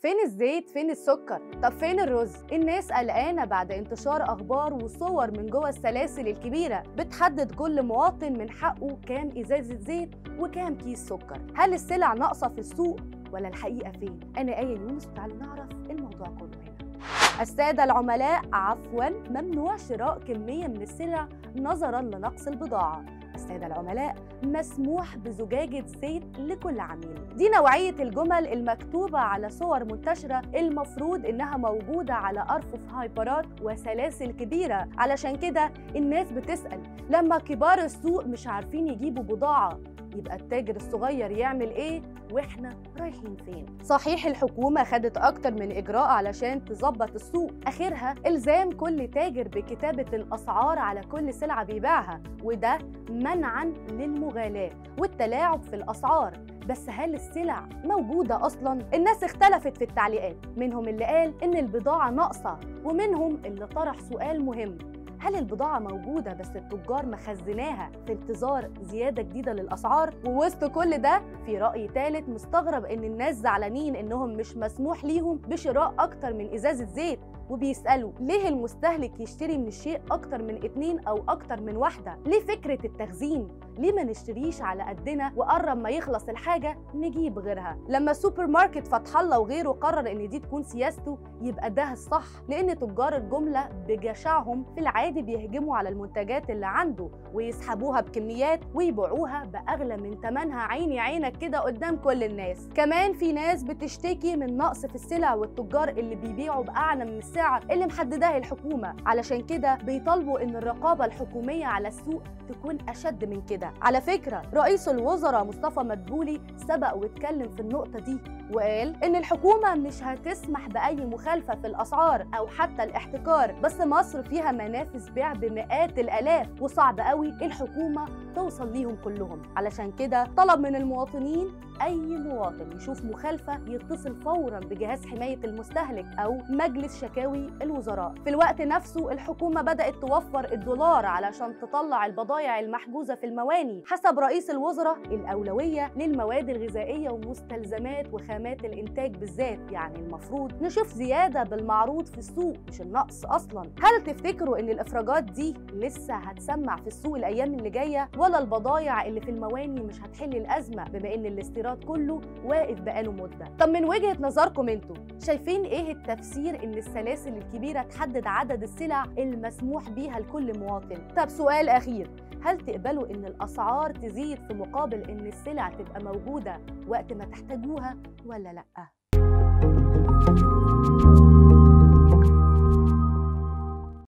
فين الزيت فين السكر طب فين الرز الناس قلقانه بعد انتشار اخبار وصور من جوه السلاسل الكبيره بتحدد كل مواطن من حقه كام ازازه زيت وكام كيس سكر هل السلع ناقصه في السوق ولا الحقيقه فين انا ايه يونس تعالوا نعرف الموضوع كله هنا السادة العملاء عفوا ممنوع شراء كمية من السلع نظرا لنقص البضاعة السادة العملاء مسموح بزجاجة زيت لكل عميل دي نوعية الجمل المكتوبة على صور منتشرة المفروض إنها موجودة على أرفف هايبرات وسلاسل كبيرة علشان كده الناس بتسأل لما كبار السوق مش عارفين يجيبوا بضاعة يبقى التاجر الصغير يعمل ايه واحنا رايحين فين صحيح الحكومه خدت اكتر من اجراء علشان تظبط السوق اخرها الزام كل تاجر بكتابه الاسعار على كل سلعه بيبيعها وده منعا للمغالاه والتلاعب في الاسعار بس هل السلع موجودة أصلا؟ الناس اختلفت في التعليقات منهم اللي قال إن البضاعة ناقصة ومنهم اللي طرح سؤال مهم هل البضاعة موجودة بس التجار مخزناها في انتظار زيادة جديدة للأسعار؟ ووسط كل ده في رأي ثالث مستغرب إن الناس زعلانين إنهم مش مسموح ليهم بشراء أكتر من إزازة زيت وبيسألوا ليه المستهلك يشتري من الشيء أكتر من اتنين أو أكتر من واحدة؟ ليه فكرة التخزين؟ ليه ما نشتريش على قدنا وقرب ما يخلص الحاجة نجيب غيرها؟ لما سوبر ماركت فتح الله وغيره قرر إن دي تكون سياسته يبقى ده الصح لأن تجار الجملة بجشعهم في العادي بيهجموا على المنتجات اللي عنده ويسحبوها بكميات ويبيعوها بأغلى من ثمنها عيني عينك كده قدام كل الناس كمان في ناس بتشتكي من نقص في السلع والتجار اللي بيبيعوا بأعلى من السعر اللي محددها الحكومة علشان كده بيطالبوا إن الرقابة الحكومية على السوق تكون أشد من كده على فكرة رئيس الوزراء مصطفى مدبولي سبق واتكلم في النقطة دي وقال إن الحكومة مش هتسمح بأي مخالفة في الأسعار أو حتى الاحتكار بس مصر فيها منافذ بيع بمئات الآلاف وصعب قوي الحكومة توصل ليهم كلهم علشان كده طلب من المواطنين أي مواطن يشوف مخالفة يتصل فورا بجهاز حماية المستهلك أو مجلس شكاوي الوزراء في الوقت نفسه الحكومة بدأت توفر الدولار علشان تطلع البضائع المحجوزة في المواني حسب رئيس الوزراء الأولوية للمواد الغذائية ومستلزمات وخامات الإنتاج بالذات يعني المفروض نشوف زيادة بالمعروض في السوق مش النقص أصلا هل تفتكروا إن الإفراجات دي لسه هتسمع في السوق الأيام اللي جاية ولا البضائع اللي في المواني مش هتحل الأزمة بما إن الاستيراد كله واقف بقاله مدة طب من وجهة نظركم انتوا شايفين ايه التفسير ان السلاسل الكبيرة تحدد عدد السلع المسموح بيها لكل مواطن طب سؤال أخير هل تقبلوا ان الاسعار تزيد في مقابل ان السلع تبقى موجوده وقت ما تحتاجوها ولا لا